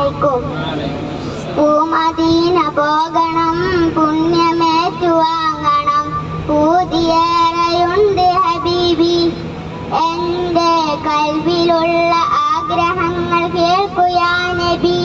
അലൈക്കും പൂമദീന പോകണം പുണ്യമേറ്റു വാങ്ങണം പൂതിയേറെയുണ്ട് ഹബീബി എന്റെ കൽവിലുള്ള ആഗ്രഹങ്ങൾ കേൾക്കുയാ നബി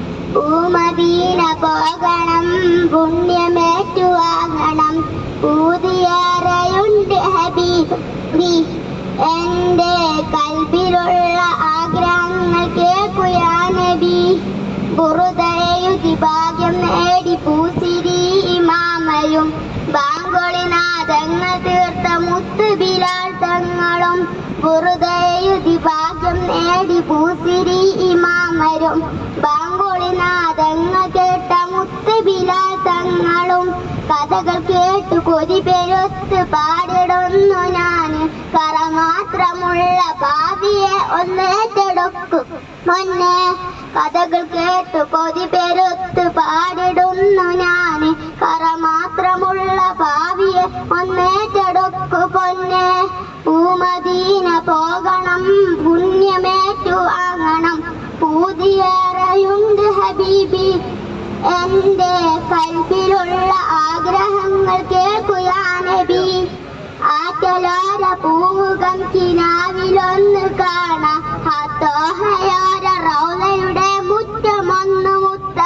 പൂമദീന പോകണം പുണ്യമേറ്റു വാങ്ങണം പൂതിയേറെയുണ്ട് ഹബീബി എന്റെ കൽബിലുള്ള ആഗ്രഹങ്ങൾ കേൾക്കുയാ നബി ബുറുദയുതി ഭാഗ്യം നേടി പൂസിരി ഇമാമയും ബാങ്കൊളിനാദങ്ങൾ തീർത്ത മുത്ത് ബിലാൽ തങ്ങളും ബുറുദയുതി ഭാഗ്യം നേടി പൂസിരി ഇമാമരും ബാങ്കൊളിനാദങ്ങൾ കേട്ട മുത്ത് ബിലാൽ തങ്ങളും കഥകൾ കേട്ടു കൊതി പെരുത്ത് പാടിടുന്നു ഞാൻ കറ മാത്രമുള്ള ഭാവിയെ ഒന്നേറ്റെടുക്കും മുന്നേ കഥകൾ കേട്ടു കൊതി പെരുത്ത് പാടിടുന്നു ഞാൻ കറ മാത്രമുള്ള ഭാവിയെ ഒന്നേറ്റെടുക്കു പൊന്നെ പൂമദീന പോകണം പുണ്യമേറ്റു വാങ്ങണം പൂതിയേറെയുണ്ട് ഹബീബി എന്റെ കൽബിലുള്ള ആഗ്രഹങ്ങൾ കേൾക്കുയാ നബി ആറ്റലോര പൂമുഖം കിനാവിലൊന്ന് കാണാം ഹത്തോഹയോര റൗലയുടെ മുറ്റമൊന്ന് മുത്ത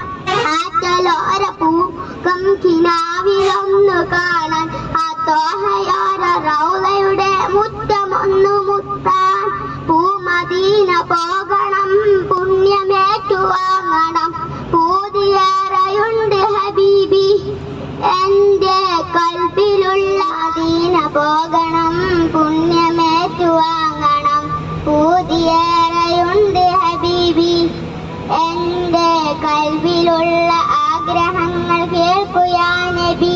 ആറ്റലോര പൂക്കം കിനാവിലൊന്ന് കാണാൻ ഹത്തോഹയോര റൗലയുടെ മുറ്റമൊന്ന് മുത്താൻ പൂമദീന പോകണം പുണ്യമേറ്റു വാങ്ങണം പൂതിയേറെയുണ്ട് ഹബീബി എന്റെ കൽബിലുള്ള ദീന പോകണം പുണ്യമേറ്റു വാങ്ങണം പൂതിയേറെയുണ്ട് ഹബീബി എന്റെ കൽബിലുള്ള ആഗ്രഹങ്ങൾ കേൾക്കുയാ നബി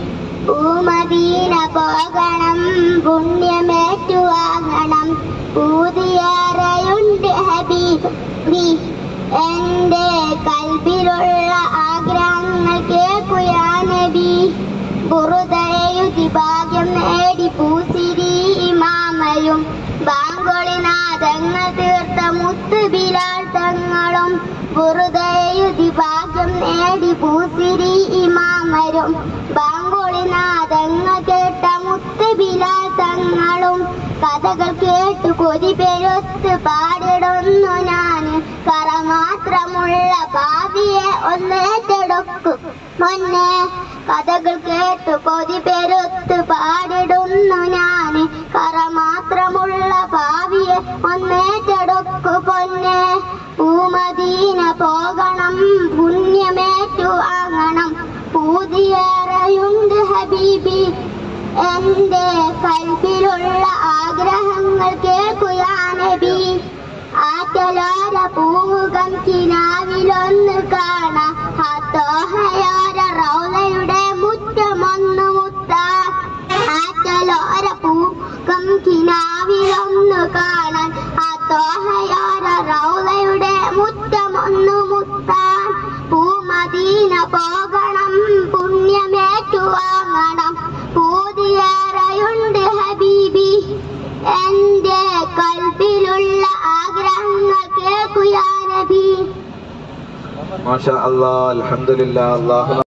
പൂമദീന പോകണം പുണ്യമേറ്റു വാങ്ങണം പൂതിയേറെയുണ്ട് ഹബീബി എന്റെ കൽബിലുള്ള ആഗ്രഹങ്ങൾ കേൾക്കുയാ നബി ബുറുദയുതി ഭാഗ്യം നേടി പൂസിരി ഇമാമയും ബാങ്കൊളിനാദങ്ങൾ തീർത്ത മുത്ത് ബിലാൽ തങ്ങളും ബുറുദയുതി ഭാഗ്യം നേടി പൂസിരി ഇമാമരും ബാങ്കൊളിനാദങ്ങൾ കേട്ട മുത്ത് ബിലാൽ തങ്ങളും കഥകൾ കേട്ടു കൊതി പെരുത്ത് പാടിടുന്നു ഞാൻ കറ മാത്രമുള്ള ഭാവിയെ ഒന്നേറ്റെടുക്കും മുന്നേ കഥകൾ കേട്ടു കൊതി പെരുത്ത് പാടിടുന്നു ഞാൻ കറ മാത്രമുള്ള ഭാവിയെ ഒന്നേറ്റെടുക്കു പൊന്നെ പൂമദീന പോകണം പുണ്യമേറ്റു വാങ്ങണം പൂതിയേറെയുണ്ട് ഹബീബി എന്റെ കൽബിലുള്ള ആഗ്രഹങ്ങൾ കേൾക്കുയാ നബി ആറ്റലോര പൂമുഖം കിനാവിലൊന്ന് കാണാം ഹത്തോഹയോര റൗലയുടെ മുറ്റമൊന്ന് മുത്ത ആറ്റലോര പൂക്കം കിനാവിലൊന്ന് കാണാൻ ഹത്തോഹയോര റൗലയുടെ മുറ്റമൊന്ന് മുത്താൻ പൂമദീന പോകണം പുണ്യമേറ്റു വാങ്ങണം പൂതിയേറെയുണ്ട് ഹബീബി എന്റെ കൽബിലുള്ള ആഗ്രഹങ്ങൾ കേൾക്കുയാ നബി മാഷാ അല്ലാ അൽഹംദുലില്ലാ അല്ലാഹു